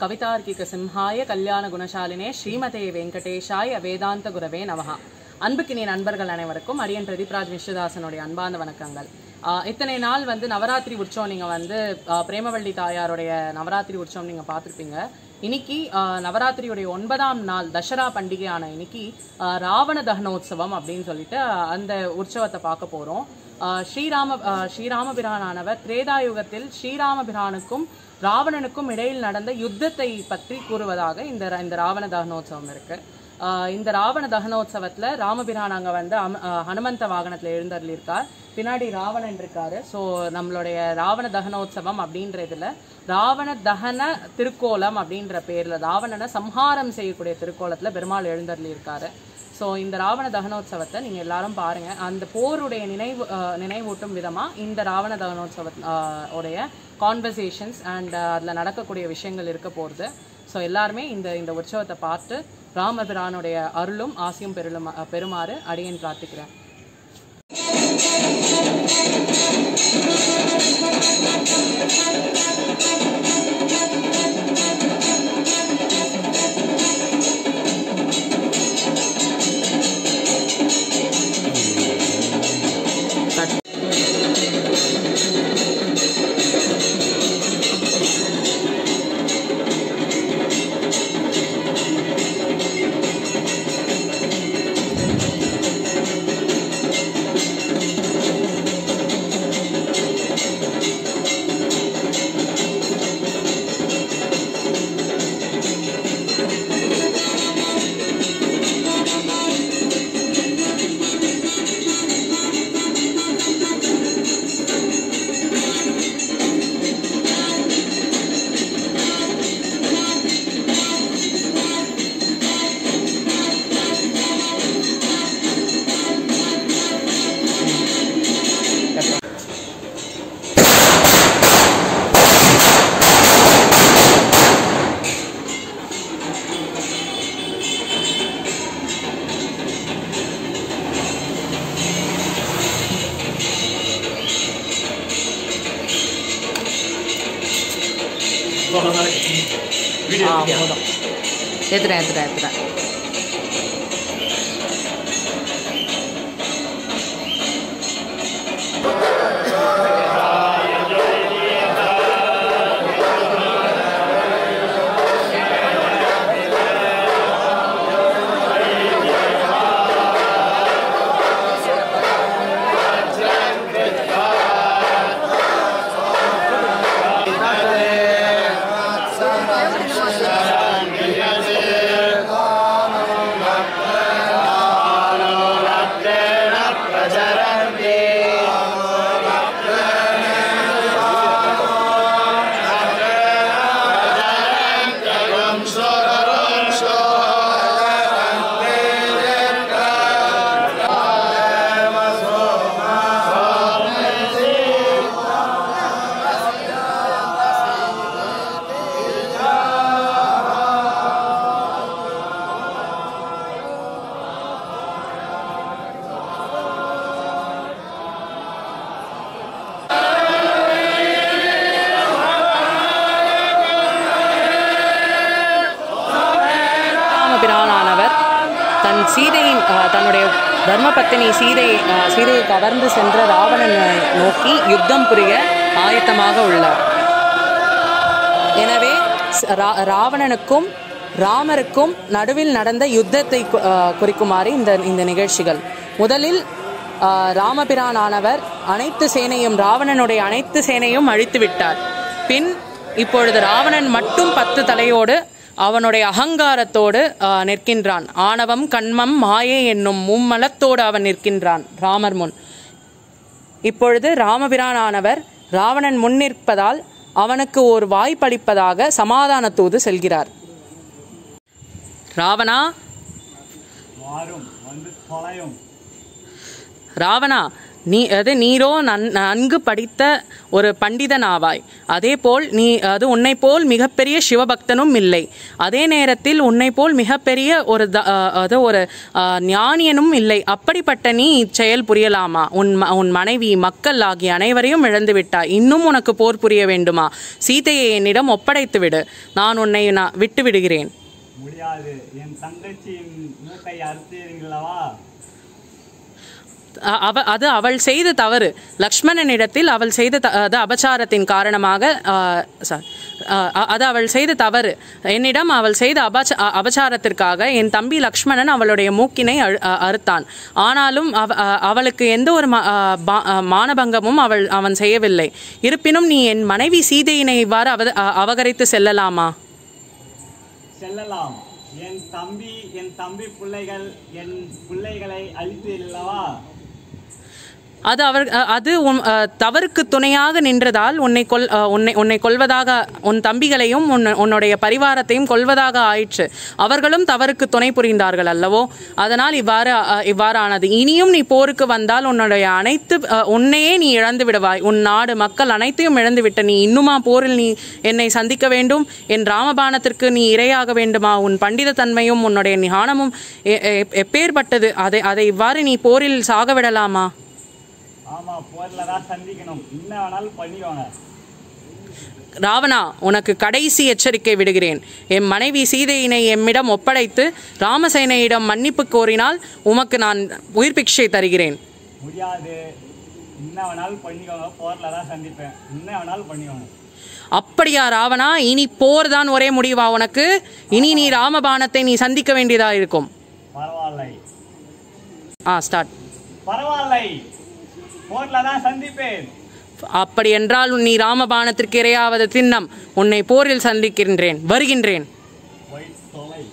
கவிதார்க்கிக சிம்ஹாய கல்யாண குணசாலினே ஸ்ரீமதே வெங்கடேஷாய வேதாந்த குரவே நமஹா அன்புக்கினிய நண்பர்கள் அனைவருக்கும் அரியன் பிரதீப்ராஜ் விஸ்வதாசனுடைய அன்பார்ந்த வணக்கங்கள் ஆஹ் இத்தனை நாள் வந்து நவராத்திரி உற்சவம் நீங்க வந்து ஆஹ் பிரேமவள்ளி தாயாருடைய நவராத்திரி உற்சவம் நீங்க பார்த்திருப்பீங்க இன்னைக்கு ஆஹ் நவராத்திரியுடைய ஒன்பதாம் நாள் தசரா பண்டிகையான இன்னைக்கு ஆஹ் ராவண தகனோத்சவம் அப்படின்னு சொல்லிட்டு ஆஹ் அந்த உற்சவத்தை பார்க்க போறோம் ஆஹ் ஸ்ரீராம ஆஹ் ஸ்ரீராமபிரானானவர் திரேதாயுகத்தில் ஸ்ரீராமபிரானுக்கும் ராவணனுக்கும் இடையில் நடந்த யுத்தத்தை பற்றி கூறுவதாக இந்த ர- இந்த ராவண தகனோத்சவம் இருக்கு ஆஹ் இந்த ராவண தகனோத்சவத்துல ராமபிரான் அங்க வந்து அம- ஆஹ் ஹனுமந்த வாகனத்துல எழுந்தருளிருக்கார் பின்னாடி ராவணன் இருக்காரு ஸோ நம்மளுடைய ராவண தகனோத்சவம் அப்படின்றதுல ராவண தகன திருக்கோலம் அப்படின்ற பேர்ல ராவணனை சம்ஹாரம் செய்யக்கூடிய திருக்கோலத்துல பெருமாள் எழுந்தருளிருக்காரு ஸோ இந்த ராவண தகனோத்சவத்தை நீங்க எல்லாரும் பாருங்க அந்த போருடைய நினைவு ஆஹ் நினைவூட்டும் விதமா இந்த ராவண தகனோத்சவ ஆஹ் உடைய கான்வர்சேஷன்ஸ் அண்ட் அதுல நடக்கக்கூடிய விஷயங்கள் இருக்க போகுது ஸோ எல்லாருமே இந்த இந்த உற்சவத்தை பார்த்து ராமபிரானுடைய அருளும் ஆசியும் பெருளும் பெருமாறு அடியேன் பிரார்த்திக்கிறேன் ஆ போதும் ஏத்துறேன் ஏத்துறேன் ஏத்துறேன் ராமபிரானானவர் தன் சீதையின் அஹ், தன்னுடைய தர்மபத்தினி சீதை அஹ், சீதையை கவர்ந்து சென்ற ராவணனை நோக்கி யுத்தம் புரிய ஆயத்தமாக உள்ளார் எனவே ஸ்- ரா- ராவணனுக்கும் ராமருக்கும் நடுவில் நடந்த யுத்தத்தை கு- அஹ், குறிக்குமாறு இந்த இந்த நிகழ்ச்சிகள் முதலில் அஹ், ராமபிரானானவர் அனைத்து சேனையும் ராவணனுடைய அனைத்து சேனையும் அழித்து விட்டார் பின் இப்பொழுது ராவணன் மட்டும் பத்து தலையோடு அவனுடைய அகங்காரத்தோடு அஹ், நிற்கின்றான் ஆணவம் கண்மம் மாயை என்னும் மும்மலத்தோடு அவன் நிற்கின்றான் ராமர் முன் இப்பொழுது ராமபிரானானவர் ராவணன் முன் நிற்பதால் அவனுக்கு ஒரு வாய்ப்பளிப்பதாக சமாதான தூது செல்கிறார் ராவணா வாரும் வந்து தொலையும் ராவணா நீ அது நீரோ நன் நன்கு படித்த ஒரு பண்டிதனாவாய் அதேபோல் நீ அது உன்னை போல் மிகப்பெரிய சிவபக்தனும் இல்லை அதே நேரத்தில் உன்னை போல் மிகப்பெரிய ஒரு த- அஹ், அது ஒரு அஹ், ஞானியனும் இல்லை அப்படிப்பட்ட நீ இச்செயல் புரியலாமா உன் ம- உன் மனைவி மக்கள் ஆகிய அனைவரையும் இழந்து விட்டாய் இன்னும் உனக்கு போர் புரிய வேண்டுமா சீதையை என்னிடம் ஒப்படைத்து விடு நான் உன்னை நான் விட்டு விடுகிறேன் முடியாது என் தங்கச்சியின் மூக்கை அறுத்தீர்களவா அ- அவ அது அவள் செய்த தவறு லக்ஷ்மணனிடத்தில் அவள் செய்த த- அது அபச்சாரத்தின் காரணமாக ஆ, sorry, ஆ, அ- அது அவள் செய்த தவறு என்னிடம் அவள் செய்த அபச்ச அ- அபச்சாரத்திற்காக என் தம்பி லக்ஷ்மணன் அவளுடைய மூக்கினை அழு- அ- அறுத்தான் ஆனாலும் அவ- அ- அவளுக்கு எந்த ஒரு ம- ஆ, பா- ஆ, மானபங்கமும் அவள் அவன் செய்யவில்லை இருப்பினும் நீ என் மனைவி சீதையினை இவ்வாறு அவ- அ- அபகரித்து செல்லலாமா செல்லலாம் என் தம்பி என் தம்பி பிள்ளைகள் என் பிள்ளைகளை அழித்தீர்களவா அது அவர் அ- அது உன் அ, தவறுக்கு துணையாக நின்றதால் உன்னை கொல் அ, உன்னை உன்னை கொல்வதாக உன் தம்பிகளையும் உன் உன்னுடைய பரிவாரத்தையும் கொல்வதாக ஆயிற்று அவர்களும் தவறுக்கு துணை புரிந்தார்கள் அல்லவோ அதனால் இவ்வாறு அ, இவ்வாறு ஆனது இனியும் நீ போருக்கு வந்தால் உன்னுடைய அனைத்து அ, உன்னையே நீ இழந்து விடுவாய் உன் நாடு மக்கள் அனைத்தையும் இழந்து விட்ட நீ இன்னுமா போரில் நீ என்னை சந்திக்க வேண்டும் என் ராமபாணத்திற்கு நீ இரையாக வேண்டுமா உன் பண்டித தன்மையும் உன்னுடைய ஞானமும் எ- எ- எப்பேற்பட்டது அதை அதை இவ்வாறு நீ போரில் சாக விடலாமா ஆமா போர்ல தான் சந்திக்கணும் என்ன வேணாலும் பண்ணிக்கோங்க ராவணா உனக்கு கடைசி எச்சரிக்கை விடுகிறேன் என் மனைவி சீதையினை எம்மிடம் ஒப்படைத்து ராமசேனையிடம் மன்னிப்பு கோரினால் உமக்கு நான் உயிர் பிக்ஷை தருகிறேன் முடியாது என்ன வேணாலும் பண்ணிக்கோங்க போர்ல தான் சந்திப்பேன் என்ன வேணாலும் பண்ணிக்கோங்க அப்படியா ராவணா இனி போர் தான் ஒரே முடிவா உனக்கு இனி நீ ராமபாணத்தை நீ சந்திக்க வேண்டியதா இருக்கும் பரவாயில்லை ஆ ஸ்டார்ட் பரவாயில்லை போர்ல தான் சந்திப்பேன் அப்படி என்றால் நீ ராமபாணத்திற்கு இரையாவது திண்ணம் உன்னை போரில் சந்திக்கின்றேன் வருகின்றேன் போய் தொலை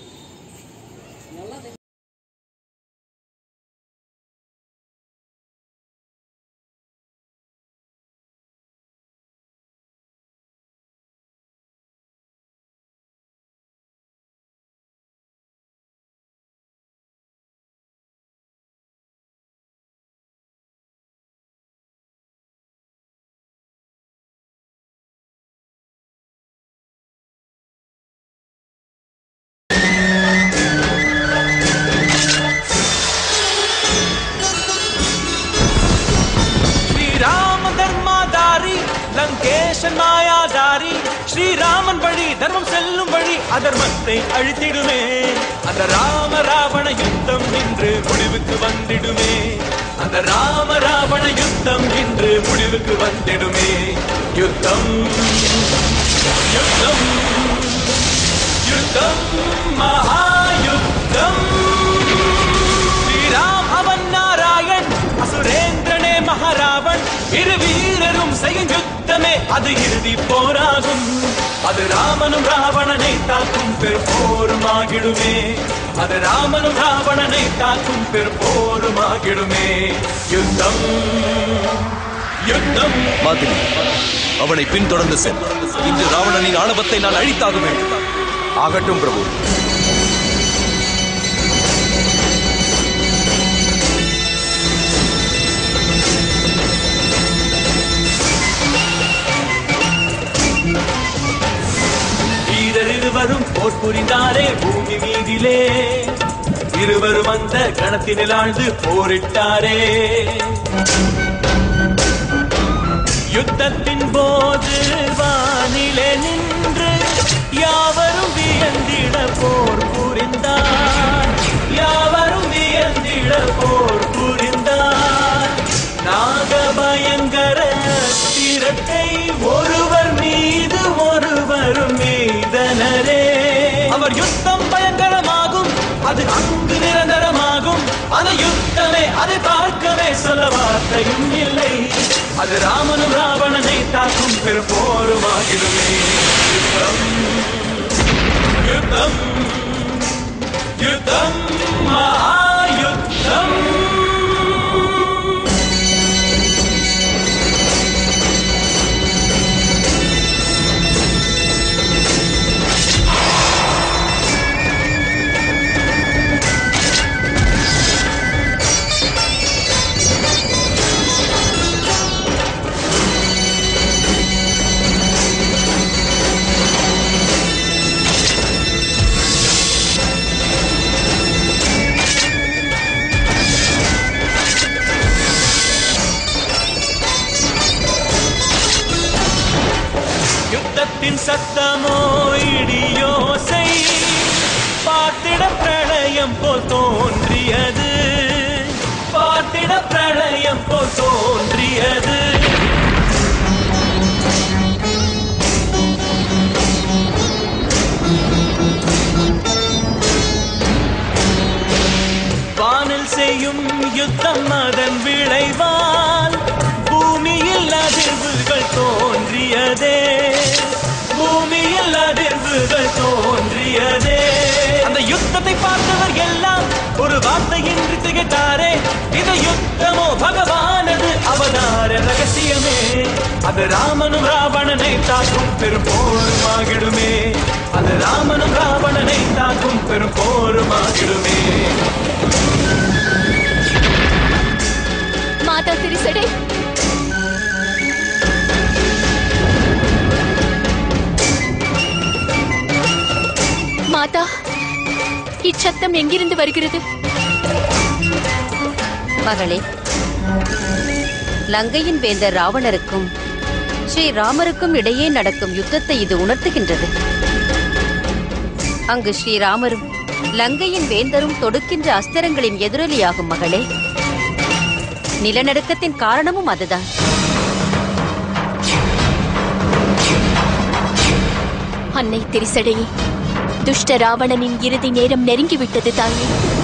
ஸ்ரீராம தர்மாதாரி லங்கேஷன் மாயாதாரி ஸ்ரீராமன் வழி தர்மம் செல்லும் வழி அதர்மத்தை அழித்திடுமே அந்த ராம ராவண யுத்தம் இன்று முடிவுக்கு வந்திடுமே அந்த ராம ராவண யுத்தம் இன்று முடிவுக்கு வந்திடுமே யுத்தம் யுத்தம் யுத்தம் மகாயுத்தம் ஸ்ரீராம் அவன் நாராயண் அசுரேந்திரனே மகாராவன் இரு வீரரும் செய்யும் யுத்தமே அது இறுதி போராகும் அது ராமனும் ராவணனை தாக்கும் பெரு போருமாகிடுமே அது ராமனும் ராவணனை தாக்கும் பெரு போருமாகிடுமே யுத்தம் யுத்தம் மாதிரி அவனை பின்தொடர்ந்து செல் இன்று ராவணனின் ஆணவத்தை நான் அழித்தாக வேண்டும் ஆகட்டும் பிரபு வீரர் இருவரும் போர் புரிந்தாரே பூமி மீதிலே இருவரும் அந்த கணத்தினில் ஆழ்ந்து போரிட்டாரே யுத்தத்தின் போது வானிலே நின்று யாவரும் வியந்திட போர் புரிந்தார் யாவரும் வியந்திட போர் புரிந்தார் நாகபயங்கர திரட்டை ஒருவர் மீது ஒருவரும் மீதனரே அவர் யுத்தம் பயங்கரமாகும் அது அங்கு நிரந்தரமாகும் அந்த யுத்தமே அதை பார்க்கவே சொல்ல வார்த்தையும் இல்லை அது ராமனும் ராவணனை தாக்கும் பெரும் போருமாகிடுமே யுத்தம் யுத்தம் யுத்தம் மகாயுத்தம் காவியம் போல் தோன்றியது வானில் செய்யும் யுத்தம் அதன் விளைவால் பூமியில் அதிர்வுகள் தோன்றியதே பூமியில் அதிர்வுகள் தோன்றியதே அந்த யுத்தத்தை பார்த்தவர் எல்லாம் ஒரு வார்த்தையின்றி திகட்டாரே இது யுத்தமோ பகவானது அவதார ரகசியமே அது ராமனும் ராவணனை தாக்கும் பெரும் போருமாகிடுமே அது ராமனும் ராவணனை தாக்கும் பெரும் போருமாகிடுமே மாதா திரிசடை மாதா இச்சத்தம் எங்கிருந்து வருகிறது மகளே லங்கையின் வேந்தர் ராவணருக்கும் ஸ்ரீ ராமருக்கும் இடையே நடக்கும் யுத்தத்தை இது உணர்த்துகின்றது அங்கு ஸ்ரீராமரும் லங்கையின் வேந்தரும் தொடுக்கின்ற அஸ்திரங்களின் எதிரொலியாகும் மகளே நிலநடுக்கத்தின் காரணமும் அதுதான் அன்னை திரிசடையே துஷ்ட ராவணனின் இறுதி நேரம் நெருங்கிவிட்டது தாயே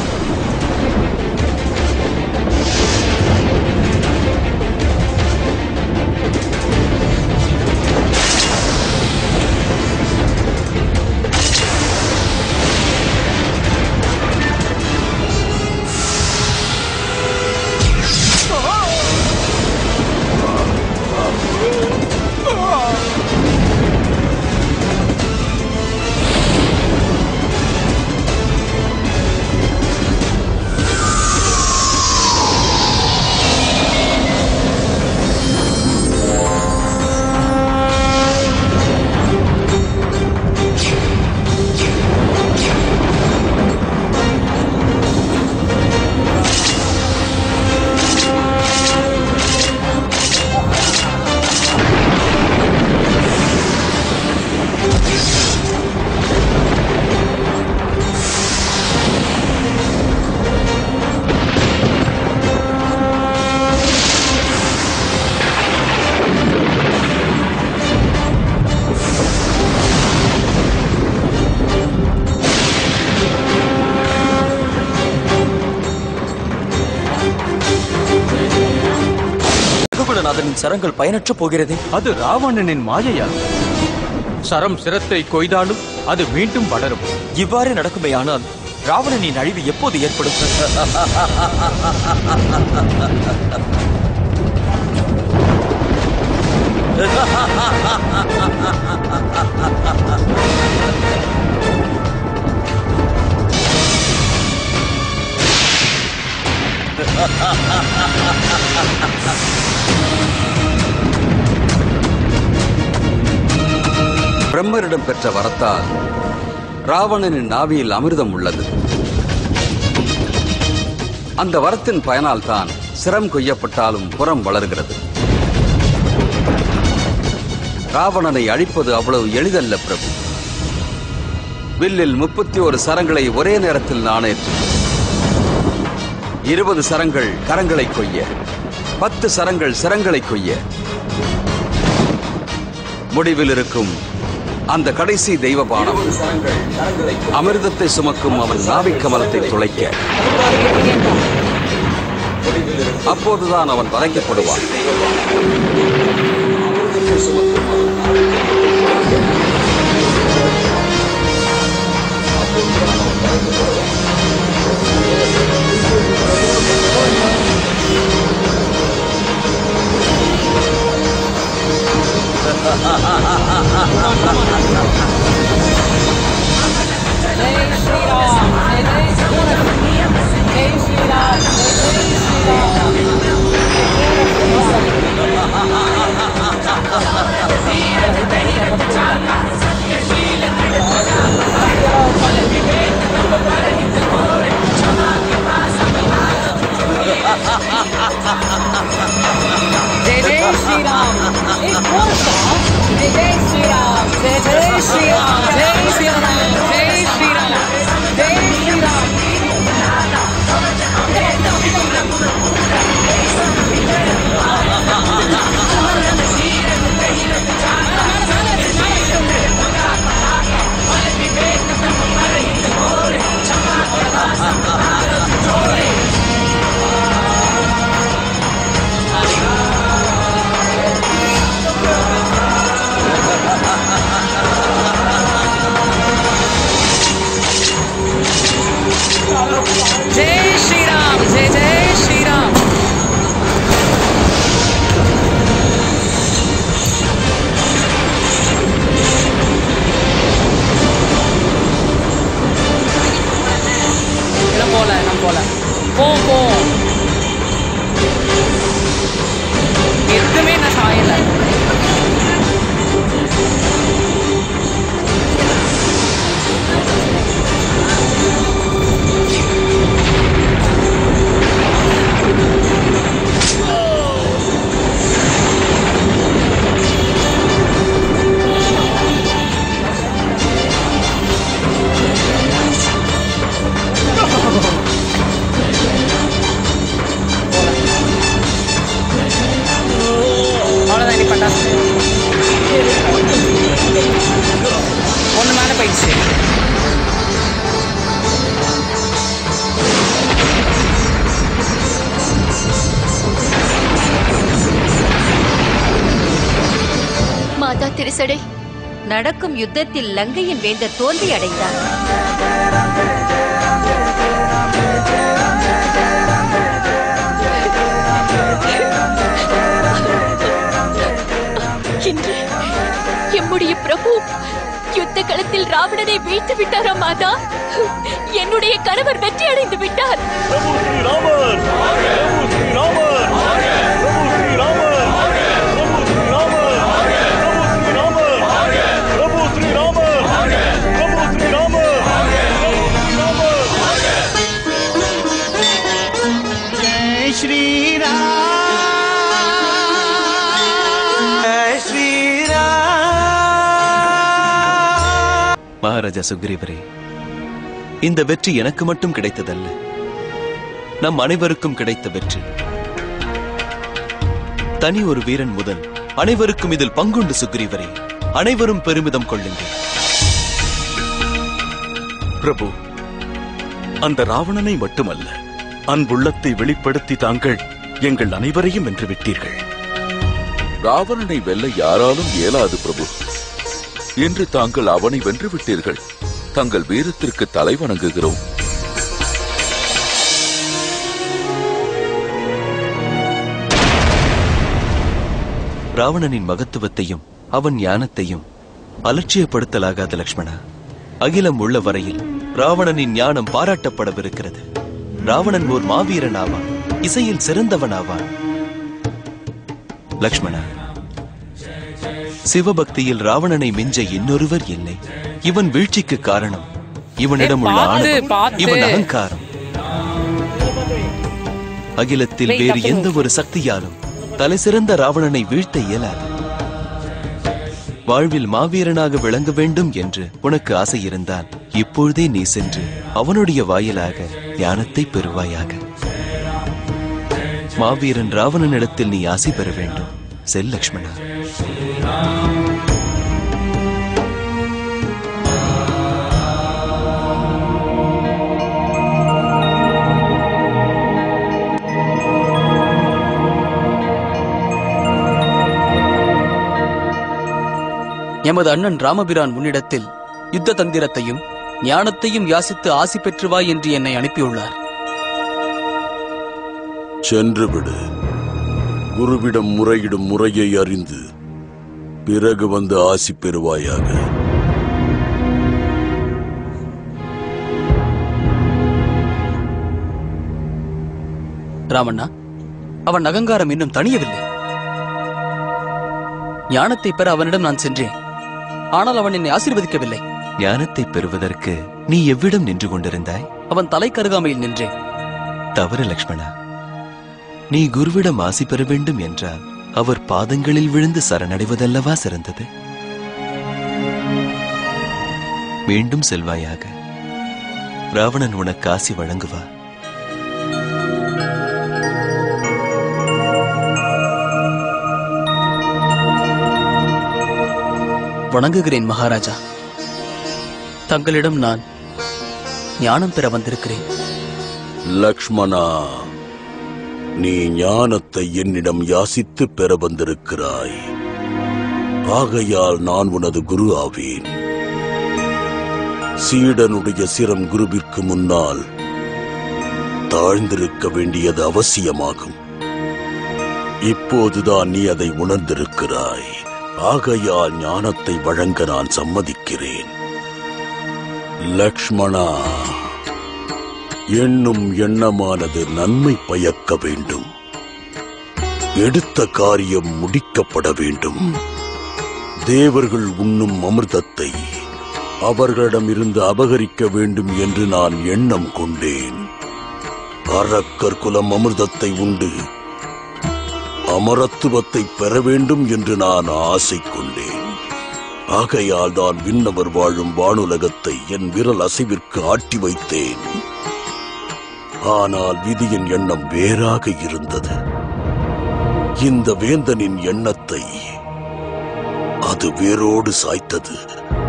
ரகுகுலநாதனின் சரங்கள் பயனற்று போகிறதே அது ராவணனின் மாயையா சரம் சிரத்தை கொய்தாலும் அது மீண்டும் வளரும் இவ்வாறு நடக்குமேயானால் ராவணனின் அழிவு எப்போது ஏற்படும் பிரம்மரிடம் பெற்ற வரத்தால் ராவணனின் நாவியில் அமிர்தம் உள்ளது அந்த வரத்தின் பயனால் தான் சிரம் கொய்யப்பட்டாலும் புறம் வளர்கிறது ராவணனை அழிப்பது அவ்வளவு எளிதல்ல பிரபு வில்லில் முப்பத்தி ஒரு சரங்களை ஒரே நேரத்தில் நாணேற்று இருபது சரங்கள் கரங்களை கொய்ய பத்து சரங்கள் சிரங்களை கொய்ய முடிவில் இருக்கும் அந்த கடைசி தெய்வ பானம் அமிர்தத்தை சுமக்கும் அவன் நாவிக் கமலத்தை துளைக்க அப்போதுதான் அவன் வதைக்கப்படுவான் ஜெய் ஸ்ரீராம் ஜெய் ஜெய் ஸ்ரீராம் ஜெய் ஸ்ரீராம் ஜெய் ஜெய் ஸ்ரீராம் வீர போல போ போ எதுவுமே நான் சாயல அவ்வளோதான் நீ பட்டாசு ஒன்று மேலே போயிடுச்சு மாதா திருசடை நடக்கும் யுத்தத்தில் லங்கையின் வேந்தர் தோல்வி அடைந்தார் இன்று எம்முடைய பிரபு யுத்த களத்தில் ராவணனை வீழ்த்து விட்டாரா மாதா என்னுடைய கணவர் வெற்றி அடைந்து விட்டார் பிரபு ஸ்ரீராமர் பிரபு ஸ்ரீராமர் பிரபு ஸ்ரீராமர் பிரபு ஸ்ரீராமர் பிரபு ஸ்ரீராமர் பிரபு ஸ்ரீராமர் பிரபு ஸ்ரீராமர் ஜெய் ஸ்ரீராம் ஜெய் ஸ்ரீராம் மகாராஜா சுக்ரீவரே இந்த வெற்றி எனக்கு மட்டும் கிடைத்ததல்ல நம் அனைவருக்கும் கிடைத்த வெற்றி தனி ஒரு வீரன் முதல் அனைவருக்கும் இதில் பங்குண்டு சுக்ரீவரே அனைவரும் பெருமிதம் கொள்ளுங்கள் பிரபு அந்த ராவணனை மட்டுமல்ல அன்புள்ளத்தை வெளிப்படுத்தி தாங்கள் எங்கள் அனைவரையும் வென்று விட்டீர்கள் ராவணனை வெல்ல யாராலும் இயலாது பிரபு என்று தாங்கள் அவனை வென்று விட்டீர்கள் தங்கள் வீரத்திற்கு தலை வணங்குகிறோம் ராவணனின் மகத்துவத்தையும் அவன் ஞானத்தையும் அலட்சியப்படுத்தலாகாத லக்ஷ்மணா அகிலம் உள்ள வரையில் ராவணனின் ஞானம் பாராட்டப்படவிருக்கிறது ராவணன் ஓர் மாவீரன் ஆவான் இசையில் சிறந்தவன் ஆவான் லக்ஷ்மணா சிவபக்தியில் ராவணனை மிஞ்ச இன்னொருவர் இல்லை இவன் வீழ்ச்சிக்கு காரணம் இவனிடம் உள்ள பார்த்து, ஆணவம் பார்த்து. இவன் அகங்காரம் அகிலத்தில் Wait, வேறு அப்போ- எந்த ஒரு சக்தியாலும் தலை சிறந்த ராவணனை வீழ்த்த இயலாது வாழ்வில் மாவீரனாக விளங்க வேண்டும் என்று உனக்கு ஆசை இருந்தால் இப்பொழுதே நீ சென்று அவனுடைய வாயிலாக ஞானத்தை பெறுவாயாக மாவீரன் ராவணனிடத்தில் நீ ஆசை பெற வேண்டும் செல் லக்ஷ்மணா எமது அண்ணன் ராமபிரான் உன்னிடத்தில் யுத்த தந்திரத்தையும் ஞானத்தையும் யாசித்து ஆசி பெற்று வா என்று என்னை அனுப்பியுள்ளார் சென்று விடு குருவிடம் முறையிடும் முறையை அறிந்து பிறகு வந்து ஆசி பெறுவாயாக ராமண்ணா அவன் அகங்காரம் இன்னும் தணியவில்லை ஞானத்தை பெற அவனிடம் நான் சென்றேன் ஆனால் அவன் என்னை ஆசீர்வதிக்கவில்லை ஞானத்தை பெறுவதற்கு நீ எவ்விடம் நின்று கொண்டிருந்தாய் அவன் தலை கருகாமையில் நின்றேன் தவறு லக்ஷ்மணா நீ குருவிடம் ஆசி பெற வேண்டும் என்றால் அவர் பாதங்களில் விழுந்து சரணடைவதல்லவா சிறந்தது மீண்டும் செல்வாயாக ராவணன் உனக்கு ஆசி வழங்குவா வணங்குகிறேன் மகாராஜா தங்களிடம் நான் ஞானம் பெற வந்திருக்கிறேன் லக்ஷ்மணா நீ ஞானத்தை என்னிடம் யாசித்து பெற வந்திருக்கிறாய் ஆகையால் நான் உனது குரு ஆவேன் சீடனுடைய சிரம் குருவிற்கு முன்னால் தாழ்ந்திருக்க வேண்டியது அவசியமாகும் இப்போதுதான் நீ அதை உணர்ந்திருக்கிறாய் ஆகையால் ஞானத்தை வழங்க நான் சம்மதிக்கிறேன் லக்ஷ்மணா எண்ணும் எண்ணமானது நன்மை பயக்க வேண்டும் எடுத்த காரியம் முடிக்கப்பட வேண்டும் தேவர்கள் உண்ணும் அமிர்தத்தை அவர்களிடமிருந்து அபகரிக்க வேண்டும் என்று நான் எண்ணம் கொண்டேன் அரக்கர் குலம் அமிர்தத்தை உண்டு அமரத்துவத்தை பெற வேண்டும் என்று நான் ஆசை கொண்டேன் ஆகையால் தான் விண்ணவர் வாழும் வானுலகத்தை என் விரல் அசைவிற்கு ஆட்டி வைத்தேன் ஆனால் விதியின் எண்ணம் வேறாக இருந்தது இந்த வேந்தனின் எண்ணத்தை அது வேரோடு சாய்த்தது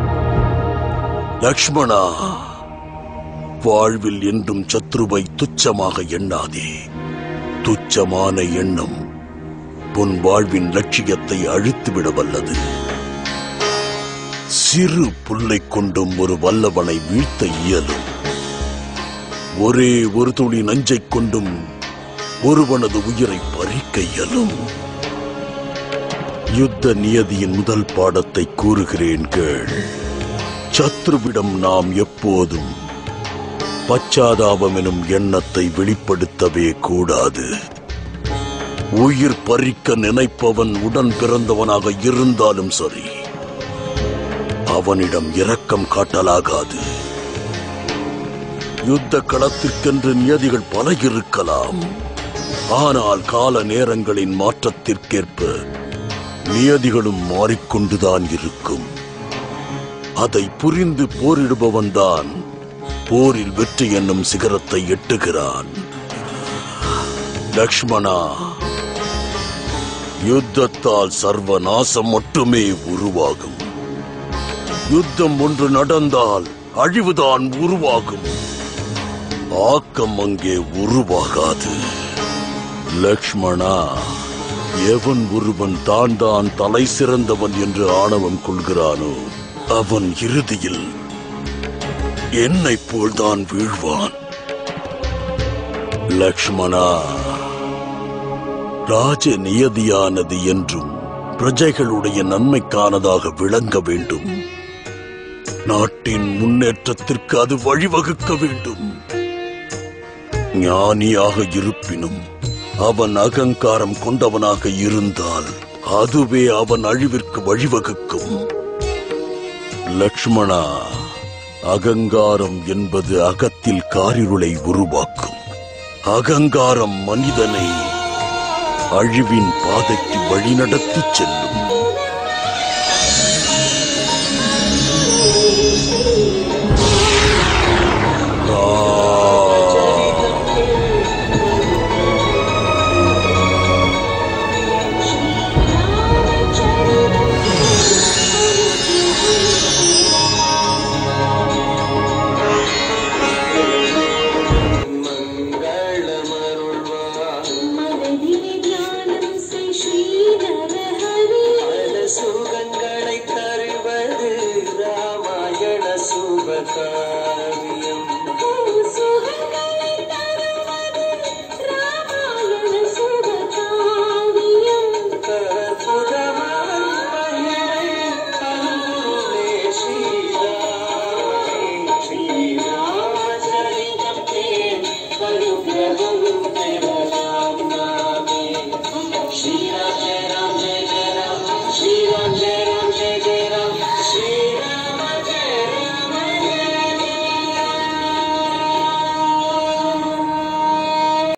லக்ஷ்மணா வாழ்வில் என்றும் சத்ருவை துச்சமாக எண்ணாதே துச்சமான எண்ணம் உன் வாழ்வின் லட்சியத்தை அழித்துவிட வல்லது சிறு புல்லை கொண்டும் ஒரு வல்லவனை வீழ்த்த இயலும் ஒரே ஒரு துளி நஞ்சைக் கொண்டும் ஒருவனது உயிரை பறிக்க இயலும் யுத்த நியதியின் முதல் பாடத்தை கூறுகிறேன் கேள் சத்ருவிடம் நாம் எப்போதும் பச்சாதாபம் எனும் எண்ணத்தை வெளிப்படுத்தவே கூடாது உயிர் பறிக்க நினைப்பவன் உடன் பிறந்தவனாக இருந்தாலும் சரி அவனிடம் இரக்கம் காட்டலாகாது யுத்த களத்திற்கென்று நியதிகள் பல இருக்கலாம் ஆனால் கால நேரங்களின் மாற்றத்திற்கேற்ப நியதிகளும் மாறிக்கொண்டுதான் இருக்கும் அதை புரிந்து போரிடுபவன்தான் போரில் வெற்றி என்னும் சிகரத்தை எட்டுகிறான் லக்ஷ்மணா யுத்தத்தால் சர்வ நாசம் மட்டுமே உருவாகும் யுத்தம் ஒன்று நடந்தால் அழிவுதான் உருவாகும் ஆக்கம் அங்கே உருவாகாது லக்ஷ்மணா எவன் ஒருவன் தான் தான் தலை சிறந்தவன் என்று ஆணவம் கொள்கிறானோ அவன் இறுதியில் என்னைப் போல்தான் வீழ்வான் லக்ஷ்மணா ராஜ நியதியானது என்றும் பிரஜைகளுடைய நன்மைக்கானதாக விளங்க வேண்டும் நாட்டின் முன்னேற்றத்திற்கு அது வழிவகுக்க வேண்டும் ஞானியாக இருப்பினும் அவன் அகங்காரம் கொண்டவனாக இருந்தால் அதுவே அவன் அழிவிற்கு வழிவகுக்கும் லக்ஷ்மணா அகங்காரம் என்பது அகத்தில் காரிருளை உருவாக்கும் அகங்காரம் மனிதனை அழிவின் பாதைக்கு வழிநடத்திச் செல்லும் சுகங்களை தருவது ராமாயண சுபகா